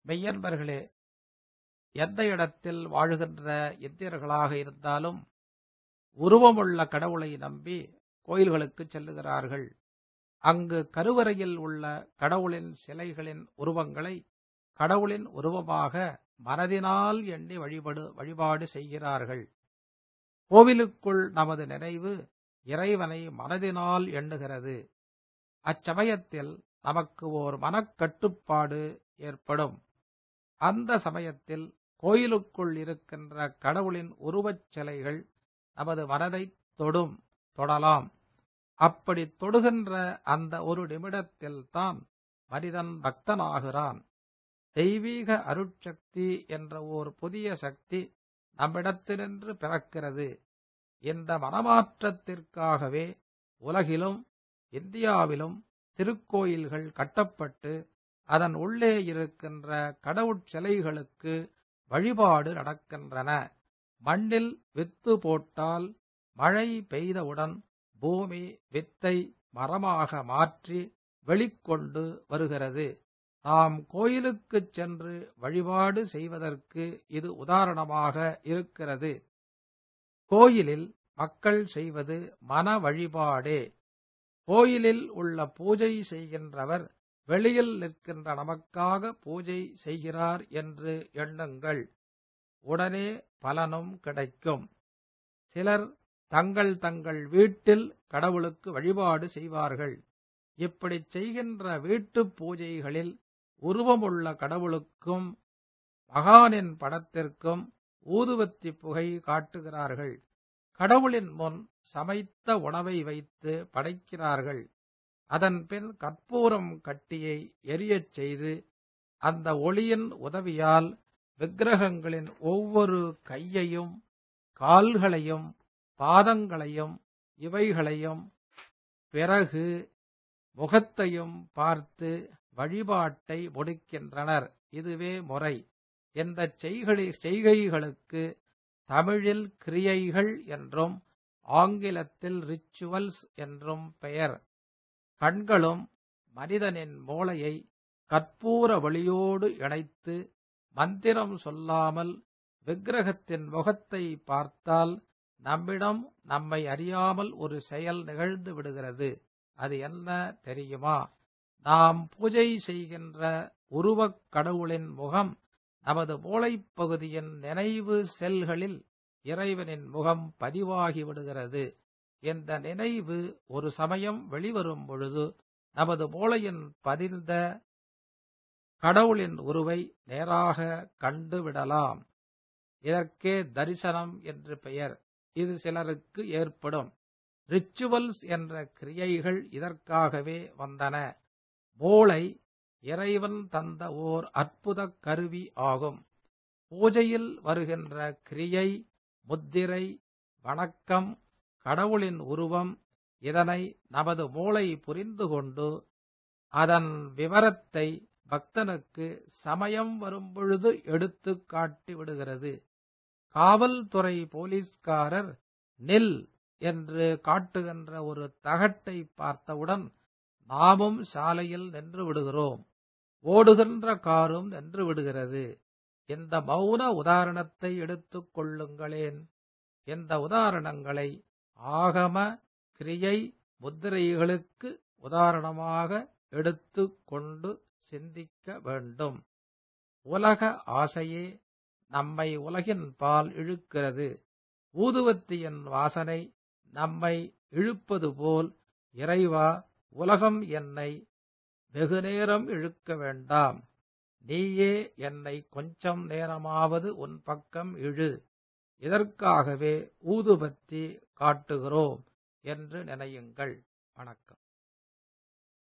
மெய்யன்பர்களே எந்த இடத்தில் வாழுகின்ற இந்தியர்களாக இருந்தாலும் உருவமுள்ள கடவுளை நம்பி கோயில்களுக்கு செல்லுகிறார்கள் அங்கு கருவறையில் உள்ள கடவுளின் சிலைகளின் உருவங்களை கடவுளின் உருவமாக மனதினால் எண்ணி வழிபடு வழிபாடு செய்கிறார்கள் கோவிலுக்குள் நமது நினைவு இறைவனை மனதினால் எண்ணுகிறது அச்சமயத்தில் நமக்கு ஓர் மனக்கட்டுப்பாடு ஏற்படும் அந்த சமயத்தில் கோயிலுக்குள் இருக்கின்ற கடவுளின் உருவச் சிலைகள் நமது மனதை தொடும் தொடலாம் அப்படி தொடுகின்ற அந்த ஒரு நிமிடத்தில் தான் மனிதன் பக்தனாகிறான் தெய்வீக அருட்சக்தி என்ற ஓர் புதிய சக்தி நம்மிடத்தினின்று பிறக்கிறது இந்த மனமாற்றத்திற்காகவே உலகிலும் இந்தியாவிலும் திருக்கோயில்கள் கட்டப்பட்டு அதன் உள்ளே இருக்கின்ற கடவுட்சிலைகளுக்கு வழிபாடு நடக்கின்றன மண்ணில் வித்து போட்டால் மழை பெய்தவுடன் பூமி வித்தை மரமாக மாற்றி வெளிக்கொண்டு வருகிறது நாம் கோயிலுக்குச் சென்று வழிபாடு செய்வதற்கு இது உதாரணமாக இருக்கிறது கோயிலில் மக்கள் செய்வது மன வழிபாடே கோயிலில் உள்ள பூஜை செய்கின்றவர் வெளியில் நிற்கின்ற நமக்காக பூஜை செய்கிறார் என்று எண்ணுங்கள் உடனே பலனும் கிடைக்கும் சிலர் தங்கள் தங்கள் வீட்டில் கடவுளுக்கு வழிபாடு செய்வார்கள் இப்படி செய்கின்ற வீட்டுப் பூஜைகளில் உருவமுள்ள கடவுளுக்கும் மகானின் படத்திற்கும் ஊதுவத்தி புகை காட்டுகிறார்கள் கடவுளின் முன் சமைத்த உணவை வைத்து படைக்கிறார்கள் அதன் பின் கற்பூரம் கட்டியை எரியச் செய்து அந்த ஒளியின் உதவியால் விக்கிரகங்களின் ஒவ்வொரு கையையும் கால்களையும் பாதங்களையும் இவைகளையும் பிறகு முகத்தையும் பார்த்து வழிபாட்டை முடிக்கின்றனர் இதுவே முறை இந்த செய்கைகளுக்கு தமிழில் கிரியைகள் என்றும் ஆங்கிலத்தில் ரிச்சுவல்ஸ் என்றும் பெயர் கண்களும் மனிதனின் மூளையை கற்பூர வழியோடு இணைத்து மந்திரம் சொல்லாமல் விக்கிரகத்தின் முகத்தை பார்த்தால் நம்மிடம் நம்மை அறியாமல் ஒரு செயல் நிகழ்ந்து விடுகிறது அது என்ன தெரியுமா நாம் பூஜை செய்கின்ற உருவக் கடவுளின் முகம் நமது மூளைப்பகுதியின் நினைவு செல்களில் இறைவனின் முகம் பதிவாகி விடுகிறது இந்த நினைவு ஒரு சமயம் வெளிவரும் பொழுது நமது மூளையின் பதிர்ந்த கடவுளின் உருவை நேராக கண்டுவிடலாம் இதற்கே தரிசனம் என்று பெயர் இது சிலருக்கு ஏற்படும் ரிச்சுவல்ஸ் என்ற கிரியைகள் இதற்காகவே வந்தன மூளை இறைவன் தந்த ஓர் அற்புத கருவி ஆகும் பூஜையில் வருகின்ற கிரியை முத்திரை வணக்கம் கடவுளின் உருவம் இதனை நமது மூளை புரிந்து கொண்டு அதன் விவரத்தை பக்தனுக்கு சமயம் வரும்பொழுது எடுத்துக் காட்டி விடுகிறது காவல்துறை போலீஸ்காரர் நில் என்று காட்டுகின்ற ஒரு தகட்டை பார்த்தவுடன் நாமும் சாலையில் நின்று விடுகிறோம் ஓடுகின்ற காரும் நின்று விடுகிறது இந்த மௌன உதாரணத்தை எடுத்துக் கொள்ளுங்களேன் இந்த உதாரணங்களை ஆகம கிரியை முத்திரைகளுக்கு உதாரணமாக எடுத்துக் கொண்டு சிந்திக்க வேண்டும் உலக ஆசையே நம்மை உலகின் பால் இழுக்கிறது ஊதுவத்தியின் வாசனை நம்மை இழுப்பது போல் இறைவா உலகம் என்னை வெகுநேரம் இழுக்க வேண்டாம் நீயே என்னை கொஞ்சம் நேரமாவது உன் பக்கம் இழு இதற்காகவே ஊதுபத்தி காட்டுகிறோம் என்று நினையுங்கள் வணக்கம்